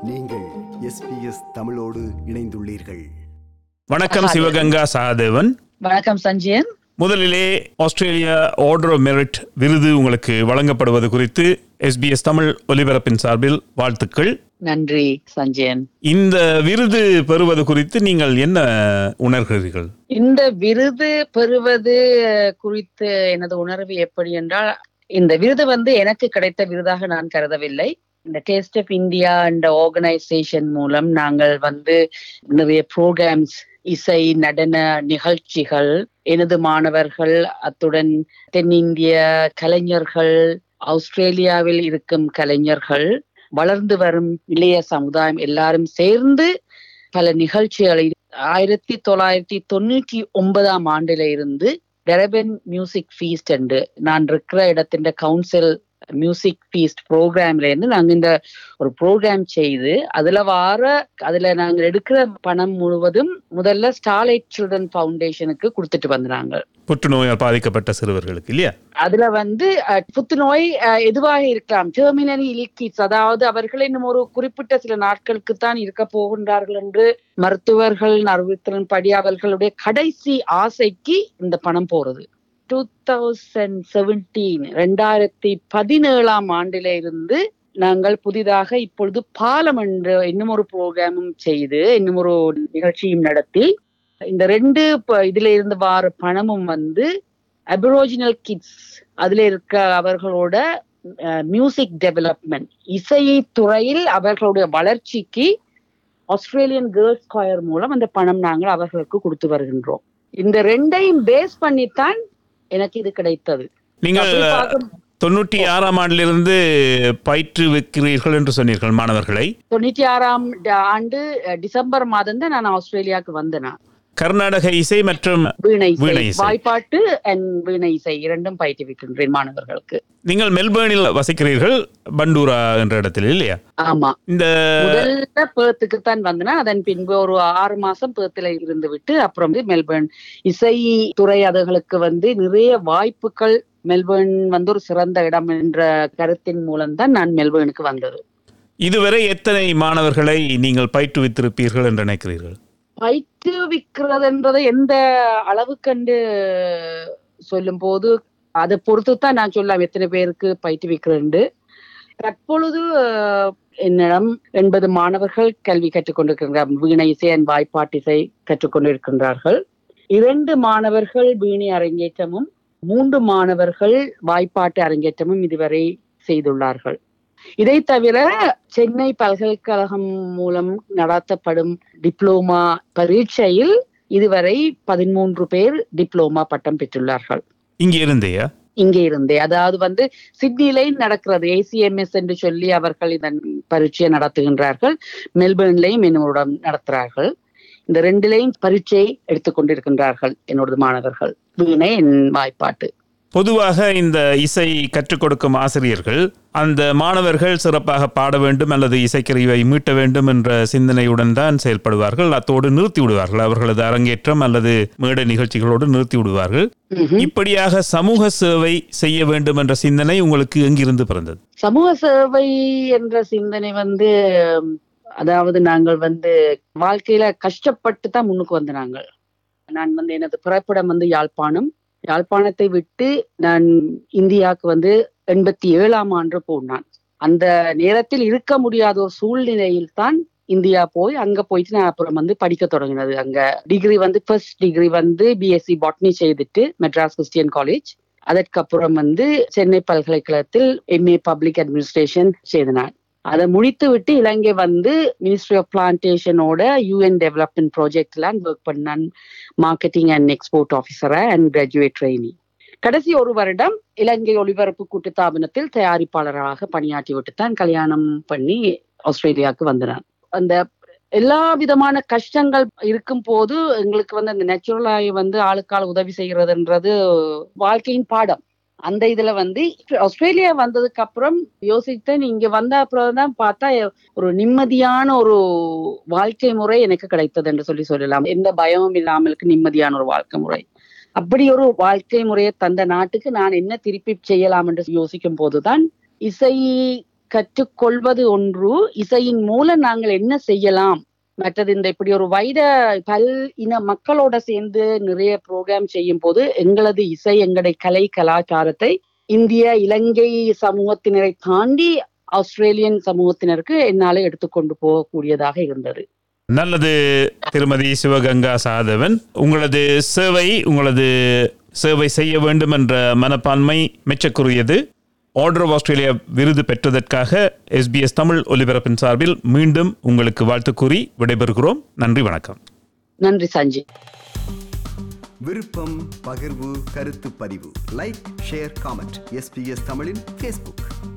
நீங்கள் எஸ்பிஎஸ் தமிழோடு இணைந்துள்ளீர்கள் வணக்கம் சிவகங்கா சகாதேவன் வணக்கம் சஞ்சயன் முதலிலே ஆஸ்திரேலியா ஆர்டர் ஆஃப் மெரிட் விருது உங்களுக்கு வழங்கப்படுவது குறித்து எஸ்பிஎஸ் தமிழ் ஒலிபரப்பின் சார்பில் வாழ்த்துக்கள் நன்றி சஞ்சயன் இந்த விருது பெறுவது குறித்து நீங்கள் என்ன உணர்கிறீர்கள் இந்த விருது பெறுவது குறித்து எனது உணர்வு எப்படி என்றால் இந்த விருது வந்து எனக்கு கிடைத்த விருதாக நான் கருதவில்லை இந்த டேஸ்ட் ஆஃப் இந்தியா என்ற ஆர்கனைசேஷன் மூலம் நாங்கள் வந்து நிறைய ப்ரோக்ராம்ஸ் இசை நடன நிகழ்ச்சிகள் எனது மாணவர்கள் அத்துடன் தென்னிந்திய கலைஞர்கள் ஆஸ்திரேலியாவில் இருக்கும் கலைஞர்கள் வளர்ந்து வரும் இளைய சமுதாயம் எல்லாரும் சேர்ந்து பல நிகழ்ச்சிகளை ஆயிரத்தி தொள்ளாயிரத்தி தொண்ணூற்றி ஒன்பதாம் ஆண்டில இருந்து டெரபன் மியூசிக் ஃபீஸ்ட் என்று நான் இருக்கிற இடத்தின் கவுன்சில் மியூசிக் ஃபீஸ்ட் ப்ரோக்ராம்ல இருந்து நாங்க இந்த ஒரு ப்ரோக்ராம் செய்து அதுல வார அதுல நாங்க எடுக்கிற பணம் முழுவதும் முதல்ல ஸ்டார்லைட் சில்ட்ரன் ஃபவுண்டேஷனுக்கு கொடுத்துட்டு வந்தாங்க புற்றுநோயால் பாதிக்கப்பட்ட சிறுவர்களுக்கு இல்லையா அதுல வந்து அஹ், புத்துநோய் அஹ், எதுவாக இருக்கலாம் டெர்மினரி இலிக்கிட்ஸ் அதாவது அவர்கள் இன்னும் ஒரு குறிப்பிட்ட சில நாட்களுக்கு தான் இருக்க போகின்றார்கள் என்று மருத்துவர்கள் அறிவித்தலின் படி அவர்களுடைய கடைசி ஆசைக்கு இந்த பணம் போறது டூ தௌசண்ட் செவன்டீன் ரெண்டாயிரத்தி பதினேழாம் ஆண்டில இருந்து நாங்கள் புதிதாக இப்பொழுது பாலம் என்ற இன்னும் ஒரு ப்ரோக்ராமும் செய்து இன்னும் ஒரு நிகழ்ச்சியும் நடத்தி இந்த ரெண்டு ப- இதுல இருந்து வார பணமும் வந்து அபிரோஜினல் கிட்ஸ் அதுல இருக்க அவர்களோட மியூசிக் டெவலப்மெண்ட் இசை துறையில் அவர்களுடைய வளர்ச்சிக்கு ஆஸ்திரேலியன் கேர்ள்ஸ் ஸ்கொயர் மூலம் அந்த பணம் நாங்கள் அவர்களுக்கு கொடுத்து வருகின்றோம் இந்த ரெண்டையும் பேஸ் பண்ணித்தான் எனக்கு இது கிடைத்தது நீங்கள் அப்படி பார்க்கும் தொண்ணூற்றி ஆறாம் ஆண்டிலிருந்து பயிற்றுவிக்கிறீர்கள் என்று சொன்னீர்கள் மாணவர்களை தொண்ணூற்றி ஆறாம் ட- ஆண்டு அஹ், டிசம்பர் மாதம் தான் நான் ஆஸ்திரேலியாவுக்கு வந்தேன் நான். கர்நாடக இசை மற்றும் வீணை வீணை இசை இசை. வாய்ப்பாட்டு அண்ட் வீணை இசை இரண்டும் பயிற்றுவிக்கின்றேன் மாணவர்களுக்கு நீங்கள் மெல்பேர்னில் வசிக்கிறீர்கள் பண்டூரா என்ற இடத்தில் இல்லையா ஆமா இந்த முதல்ல பேர்த்துக்கு தான் வந்தேன் அதன் பின்பு ஒரு ஆறு மாசம் பேர்த்துல இருந்து விட்டு அப்புறம் வந்து மெல்பர்ன் இசை துறை அதுகளுக்கு வந்து நிறைய வாய்ப்புகள் மெல்பர்ன் வந்து ஒரு சிறந்த இடம் என்ற கருத்தின் மூலம் தான் நான் மெல்பர்னுக்கு வந்தது இதுவரை எத்தனை மாணவர்களை நீங்கள் பயிற்றுவித்திருப்பீர்கள் என்று நினைக்கிறீர்கள் பயிற்றுவிக்கிறது என்றதை எந்த அளவுக்கண்டு சொல்லும் போது அதை பொறுத்து தான் நான் சொல்லலாம் எத்தனை பேருக்கு பயிற்றுவிக்கிறேன் தற்பொழுது அஹ், என்னிடம் எண்பது மாணவர்கள் கல்வி கற்றுக்கொண்டிருக்கின்றார் வீணை இசை and வாய்ப்பாட்டு இசை கற்றுக்கொண்டிருக்கின்றார்கள் இரண்டு மாணவர்கள் வீணை அரங்கேற்றமும் மூன்று மாணவர்கள் வாய்ப்பாட்டு அரங்கேற்றமும் இதுவரை செய்துள்ளார்கள் இதை தவிர சென்னை பல்கலைக்கழகம் மூலம் நடத்தப்படும் டிப்ளோமா பரீட்சையில் இதுவரை பதிமூன்று பேர் டிப்ளோமா பட்டம் பெற்றுள்ளார்கள் இங்கே இருந்தேயா இங்கே இருந்தே அதாவது வந்து சிட்னிலையும் நடக்கிறது ஏசிஎம்எஸ் என்று சொல்லி அவர்கள் இதன் பரீட்சையை நடத்துகின்றார்கள் மெல்பர்ன்லையும் என்னோட நடத்துகிறார்கள் இந்த ரெண்டிலையும் பரீட்சை எடுத்துக்கொண்டிருக்கின்றார்கள் என்னோட மாணவர்கள் வீணை என் வாய்ப்பாட்டு பொதுவாக இந்த இசை கற்றுக் கொடுக்கும் ஆசிரியர்கள் அந்த மாணவர்கள் சிறப்பாக பாட வேண்டும் அல்லது இசைக்கருவியை மீட்ட வேண்டும் என்ற சிந்தனையுடன் தான் செயல்படுவார்கள் அத்தோடு நிறுத்தி விடுவார்கள் அவர்களது அரங்கேற்றம் அல்லது மேடை நிகழ்ச்சிகளோடு நிறுத்தி விடுவார்கள் ம்ஹும். இப்படியாக சமூக சேவை செய்ய வேண்டும் என்ற சிந்தனை உங்களுக்கு எங்கிருந்து பிறந்தது சமூக சேவை என்ற சிந்தனை வந்து உம், அதாவது நாங்கள் வந்து வாழ்க்கையில கஷ்டப்பட்டு தான் முன்னுக்கு வந்த நாங்கள் நான் வந்து எனது பிறப்பிடம் வந்து யாழ்ப்பாணம் யாழ்ப்பாணத்தை விட்டு நான் இந்தியாவுக்கு வந்து எண்பத்தி ஏழாம் ஆண்டு போனான் அந்த நேரத்தில் இருக்க முடியாத ஒரு சூழ்நிலையில் தான் இந்தியா போய் அங்க போயிட்டு நான் அப்புறம் வந்து படிக்க தொடங்கினது அங்க டிகிரி வந்து ஃபர்ஸ்ட் டிகிரி வந்து பிஎஸ்சி பாட்னி செய்துட்டு மெட்ராஸ் கிறிஸ்டியன் காலேஜ் அதற்கப்புறம் வந்து சென்னை பல்கலைக்கழகத்தில் எம்ஏ பப்ளிக் அட்மினிஸ்ட்ரேஷன் செய்தனான் அதை முடித்து விட்டு இலங்கை வந்து மினிஸ்ட்ரி ஆஃப் பிளான்டேஷனோட யூஎன் டெவலப்மெண்ட் ப்ராஜெக்ட்ல ஒர்க் பண்ணான் மார்க்கெட்டிங் அண்ட் எக்ஸ்போர்ட் ஆஃபீஸரா அண்ட் கிராஜுவேட் ட்ரெயினி கடைசி ஒரு வருடம் இலங்கை ஒலிபரப்பு கூட்டுத்தாபனத்தில் தயாரிப்பாளராக பணியாற்றி விட்டு தான் கல்யாணம் பண்ணி ஆஸ்திரேலியாவுக்கு வந்தனான் அந்த எல்லா விதமான கஷ்டங்கள் இருக்கும் போது எங்களுக்கு வந்து அந்த நேச்சுரலாகி வந்து ஆளுக்காள் உதவி செய்யறதுன்றது வாழ்க்கையின் பாடம் அந்த இதுல வந்து ஆஸ்திரேலியா வந்ததுக்கு அப்புறம் யோசித்தேன் இங்க வந்த அப்புறம் தான் பார்த்தா ஒரு நிம்மதியான ஒரு வாழ்க்கை முறை எனக்கு கிடைத்தது என்று சொல்லி சொல்லலாம் எந்த பயமும் இல்லாமலுக்கு நிம்மதியான ஒரு வாழ்க்கை முறை அப்படி ஒரு வாழ்க்கை முறையை தந்த நாட்டுக்கு நான் என்ன திருப்பி செய்யலாம் என்று யோசிக்கும் போதுதான் இசை கற்றுக்கொள்வது ஒன்று இசையின் மூலம் நாங்கள் என்ன செய்யலாம் மற்றது இந்த இப்படி ஒரு வைட பல் இன மக்களோட சேர்ந்து நிறைய ப்ரோக்ராம் செய்யும் போது எங்களது இசை எங்களுடைய கலை கலாச்சாரத்தை இந்திய இலங்கை சமூகத்தினரை தாண்டி ஆஸ்திரேலியன் சமூகத்தினருக்கு என்னால எடுத்துக்கொண்டு போகக்கூடியதாக இருந்தது நல்லது திருமதி சிவகங்கா சாதவன் உங்களது சேவை உங்களது சேவை செய்ய வேண்டும் என்ற மனப்பான்மை மெச்சக்குரியது ஆர்டர் ஆஃப் ஆஸ்திரேலியா விருது பெற்றதற்காக எஸ்பிஎஸ் தமிழ் ஒலிபரப்பின் சார்பில் மீண்டும் உங்களுக்கு வாழ்த்து கூறி விடைபெறுகிறோம் நன்றி வணக்கம் நன்றி சஞ்சய் விருப்பம் பகிர்வு கருத்து பதிவு லைக் ஷேர் காமெண்ட் எஸ்பிஎஸ் தமிழின் ஃபேஸ்புக்